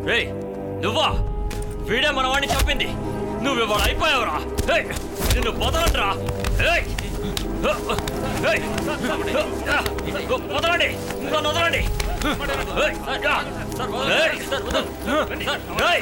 రేయ్ నువ్వా వీడే మన వాడిని చంపింది నువ్వు ఇవాళ అయిపోయావురా ఏయ్, నిన్ను వదలండిరా ఏయ్! ఏయ్! వదలండి నన్ను వదలండి ఏయ్! ఏయ్! ఏయ్!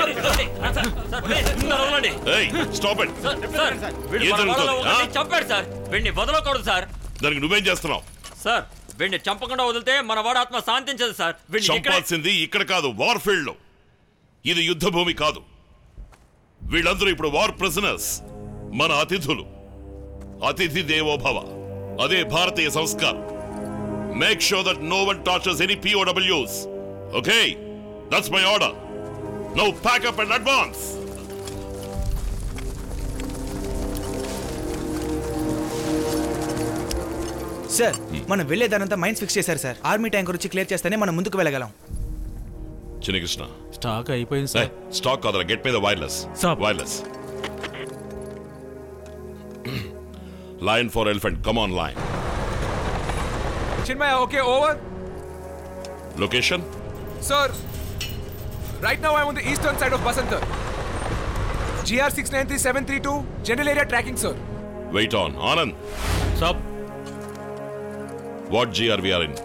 నన్ను వదలండి ఏయ్ స్టాప్ ఇట్ సార్ వీడు ఏం మన జరుగుతోంది, వాళ్ళలో ఒకరిని ఆ? చంపాడు సార్ వీడిని వదలకూడదు సార్ దానికి నువ్వేం చేస్తున్నావు సార్ వీడిని చంపకుండా వదిలితే మన వాడు ఆత్మ శాంతించదు సార్ వీడిని ఇక్కడే చంపాల్సింది ఇక్కడ కాదు వార్ ఫీల్డ్ లో ఇది యుద్ధ భూమి కాదు వీళ్ళందరూ ఇప్పుడు వార్ ప్రిజనర్స్ మన అతిథులు అతిథి దేవోభవ అదే భారతీయ సంస్కారం make show that no one tortures any పిఓడబ్ల్యూస్ okay that's my order no pack up and advance sir మనం వెళ్ళేదానంతా మైండ్స్ ఫిక్స్ చేశారు సార్ ఆర్మీ ట్యాంకర్ వచ్చి క్లియర్ చేస్తేనే మనం ముందుకు వెళ్ళగలం చిన్నకృష్ణ స్టాక్ అయిపోయింది సార్ స్టాక్ కాదరా గెట్ మీద wireless Stop. Wireless line for elephant come on line Chinmaya, okay, over. Location Sir, right now I'm on the eastern side of Basantar. GR 693732, general area tracking, sir. Wait on Anand సబ్ what GR in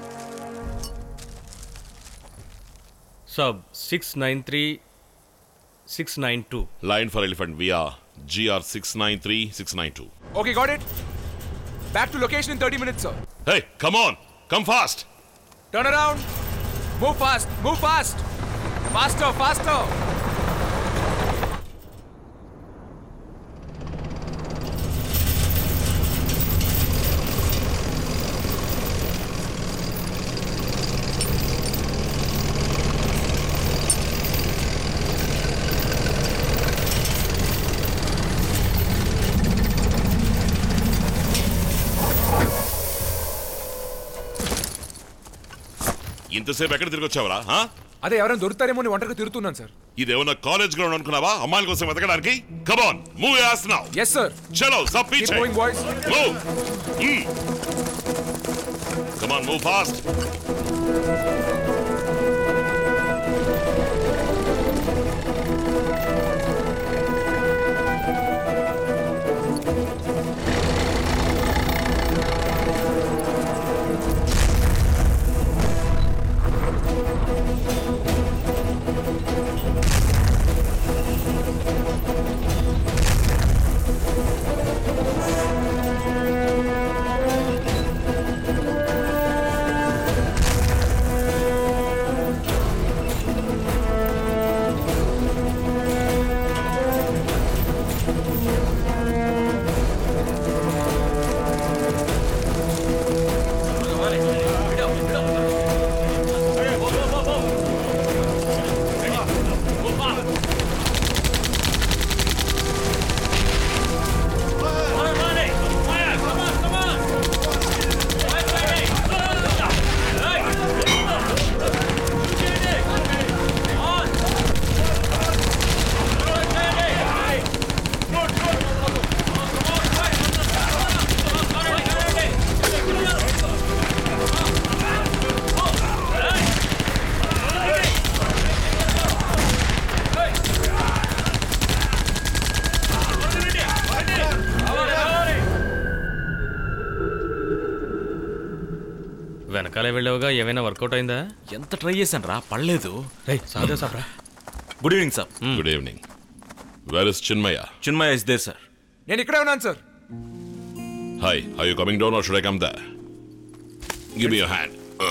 sub six nine three six nine two line for elephant VR GR six nine three six nine two Okay, got it. Back to location in 30 minutes, sir. Hey come on come fast Turn around. Move fast, move fast. Faster, faster. ఇంతసేపు ఎక్కడ తిరిగి వచ్చావరా ఆ? అదే ఎవరైనా దొరుకుతారేమో అని ఒంటరిగా తిరుగుతున్నాను sir ఇదేమన్నా కాలేజ్ గ్రౌండ్ అనుకున్నావా అమ్మాయిల కోసం వెతకడానికి come on move ass now yes sir చలో సబ్ Keep పీछే going, boys. Move come on move fast వెనకాలే వెళ్ళావుగా ఏమైనా వర్కౌట్ అయిందా ఎంత ట్రై చేశాను రా పడలేదు రేయ్ సాదే సాబ్రా good evening sir good evening where is Chinmayya Chinmaya is there sir నేను ఇక్కడే ఉన్నాను sir hi are you coming down or should I come the give me your hand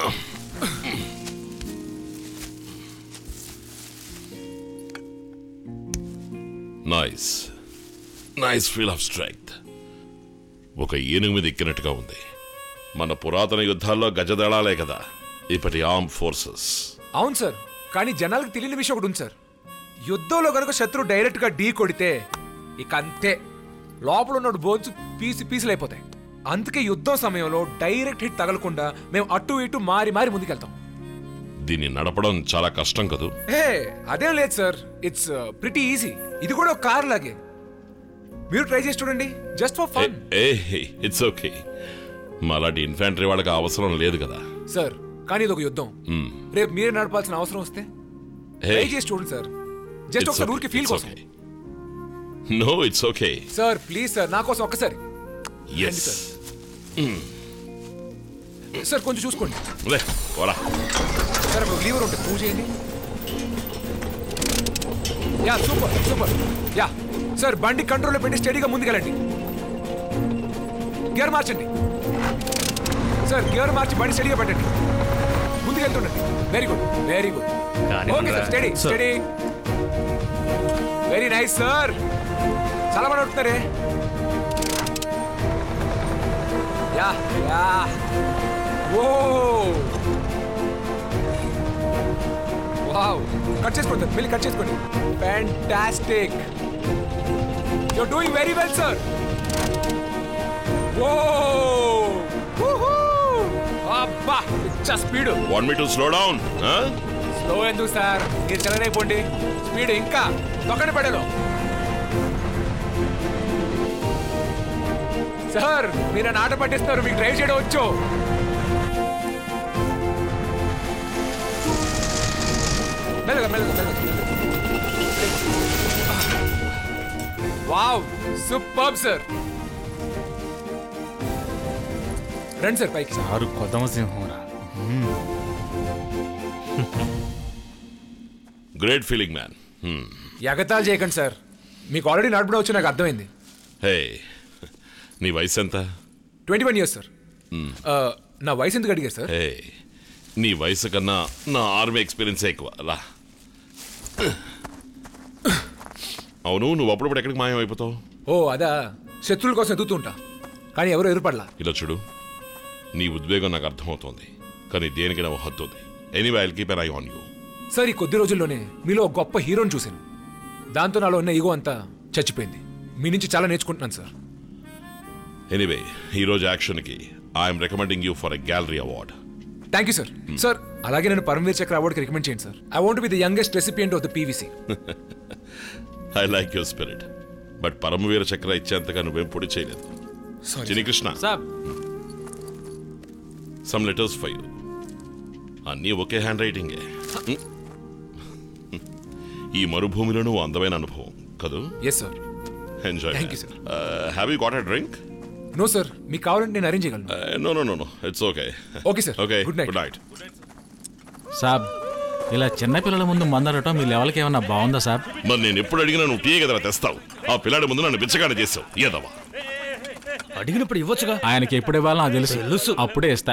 nice nice feel of strength ఒక ఏనుగు మీద ఎక్కినట్టుగా ఉంది మన పురాతన యుద్ధాల్లో గజదళాలే కదా ఇప్పటి ఆర్మ్ ఫోర్సెస్ అవును సార్ కానీ జనాలకు తెలియని విషయం ఒకటి ఉంది సార్ యుద్ధంలో కనుక శత్రువు డైరెక్ట్ గా ఢీ కొడితే ఇక అంతే లోపల ఉన్న బోన్స్ పీసి పీసులు అయిపోతాయి అందుకే యుద్ధం సమయంలో డైరెక్ట్ హిట్ తగలకుండా మేము అటు ఇటు మారి మారి ముందుకెళ్తాం దీన్ని నడపడం చాలా కష్టం కదూ హే అదేం లేదు సార్ ఇట్స్ ప్రిటీ ఈజీ ఇది కూడా ఒక కార్ లాగే మీరు ట్రై చేసి చూడండి జస్ట్ ఫర్ ఫన్ ఏ ఇట్స్ ఓకే మాలాంటి ఇన్ఫాంట్రీ వాళ్ళకి ఆ అవసరం లేదు కదా సార్ కానీ ఇది ఒక యుద్ధం Hmm. రేపు మీరే నడపాల్సిన అవసరం వస్తే Hey. ట్రై చేసి చూడండి సార్ జస్ట్ ఒకసారి ఊరికి ఫీల్ కోసం no it's okay sir please sir నా కోసం ఒక్కసారి ఎస్ సార్ కొంచెం చూసుకోండి పోరా సార్ ఒక లీవర్ ఉంటుంది మూవ్ చేయండి yeah super super yeah sir బండి కంట్రోల్లో పెట్టి స్టడీగా ముందుకెళ్ళండి గేర్ మార్చండి సార్ గేర్ మార్చి బండి స్టడీగా పెట్టండి ముందుకెళ్తుండండి వెరీ గుడ్ వెరీ గుడ్ కానీ okay sir steady Sir. Steady very nice sir చాలా మంది ఉంటున్నారే yeah yeah oh wow cut చేసుకోండి సార్ వెళ్ళి కట్ చేసుకోండి fantastic you're doing very well sir oh అబ్బా పిచ్చ speed want me to slow down slow ఎందుకు సార్ మీరు చెలరైపోండి స్పీడ్ ఇంకా దొక్కని పడేలో సార్ మీరు నన్ను ఆట పట్టిస్తున్నారు మీకు డ్రైవ్ చేయడం వచ్చు మెల్లగా మెల్లగా మెల్లగా వావ్ సూపర్ సార్ రండి సార్ పైకి ఆరు కొద్దమ సింహం రా గ్రేట్ ఫీలింగ్ మ్యాన్ ఎగతాలు చేయకండి సార్ మీకు ఆల్రెడీ నడపడం వచ్చి నాకు అర్థమైంది హే నీ వయసు ఎంత ట్వంటీ వన్ ఇయర్స్ సార్ నా వయసు ఎందుకు అడిగారు సార్ హే నీ వయసు కన్నా నా ఆర్మీ ఎక్స్పీరియన్స్ ఎక్కువ రా అవును నువ్వు అప్పుడప్పుడు ఎక్కడికి మాయం అయిపోతావు ఓ అదా శత్రువుల కోసం ఎదుగుతుంటా కానీ ఎవరు ఎదురుపడలా ఇలా చూడు నీ ఉద్వేగం నాకు అర్థమవుతోంది కానీ దేనికైనా ఒక హద్దు ఉంది anyway I'll keep an eye on you sir ఈ కొద్ది రోజుల్లోనే మీలో ఒక గొప్ప హీరోని చూశాను దాంతో నాలో ఉన్న ఈగో అంతా చచ్చిపోయింది మీ నుంచి చాలా నేర్చుకుంటున్నాను సార్ ఎనీవే ఈరోజు యాక్షన్కి I'm recommending you for a గ్యాలరీ award thank you sir sir అలాగే నేను పరమవీర్ చక్ర అవార్డుకి రికమెండ్ చేయండి sir I want be the youngest recipient of the PVC I like your spirit but Paramveer Chakra ఇచ్చేంతగా నువ్వేం పొడి చేయలేదు సారీ చిని కృష్ణ సాబ్ సమ్ లెటర్స్ ఫర్ యూ అన్నీ ఒకే హ్యాండ్ రైటింగే ఈ మరుభూమిలో నువ్వు అందమైన అనుభవం కదూ yes sir enjoy Thank you, sir. Have you got a drink no sir మీకు కావాలంటే నేను అరేంజ్ చేయగలను no no no no it's okay Okay, sir. Okay Good night. Good night సాబ్ ఇలా చిన్నపిల్లల ముందు మందడటం మీ లెవెల్కి ఏమన్నా బాగుందా సాబ్ మరి నేను ఎప్పుడు అడిగినా నువ్వు టీ కదా తెస్తావు ఆ పిల్లాడి ముందు నన్ను బిచ్చగానే చేసావు ఏదవా అడిగినప్పుడు ఇవ్వచ్చుగా ఆయనకి ఎప్పుడు ఇవ్వాలో నాకు తెలుసు తెలుసు. అప్పుడే ఇస్తా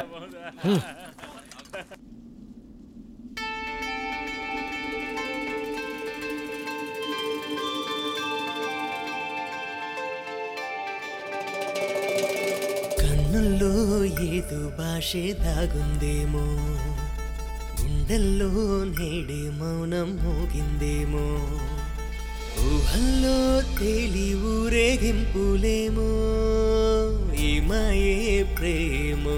కన్నుల్లో ఏదో భాషే దాగుందేమో గుండెల్లో నేడే మౌనం మోగిందేమో ఊహల్లో తేలి ఊరేగింపులేమో ఈ మాయే ప్రేమో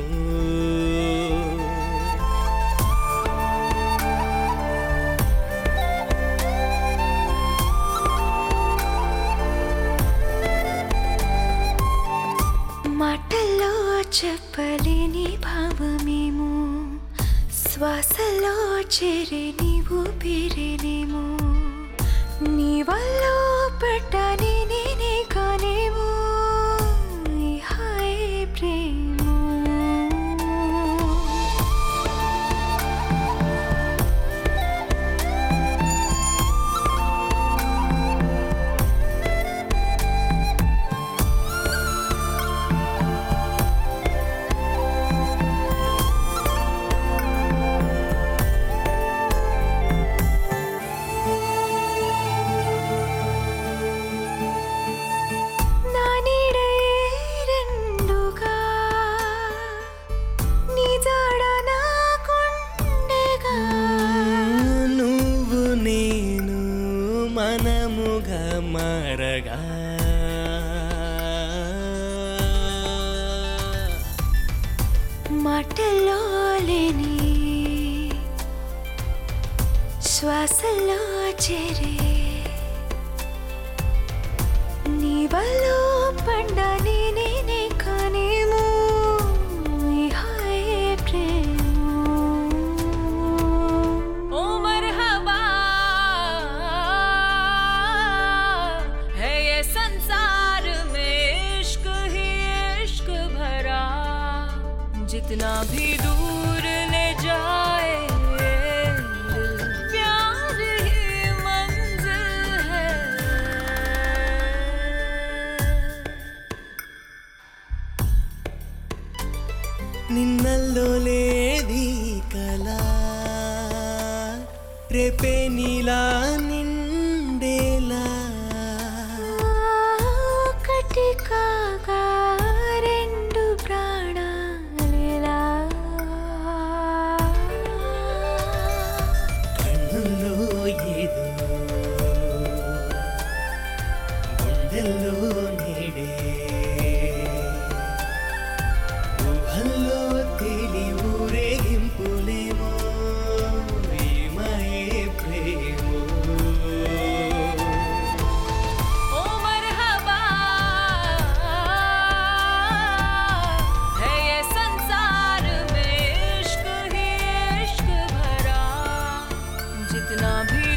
మాటల్లో చెప్పలేని భావమేమో శ్వాసలో చేరే నీవు పేరేనేమో నీ వల్ల పడ్డాని నేనే కానేమో ఈ హాయ్ ప్రేమో నా నీడే రెండుగా నీ జాడ నాకుండగా నువ్వు నేను మనముగా మారగా మాటల్లో లేని శ్వాసలో చేరే నీ వల్ల పండని నేనే కానేమో ఈ హాయ్ ప్రేమ ఓ మర్హబా రేపే నీలా నిండేలా ఒకటి కాగా రెండు ప్రాణాలిలా కన్నుల్లో ఏదో గుండెల్లో నేడే ఊహల్లో తేలి ఊరేగింపులేమో ప్రేమయే ప్రేమో ओ मरहबा है ये संसार में इश्क ही इश्क भरा जितना भी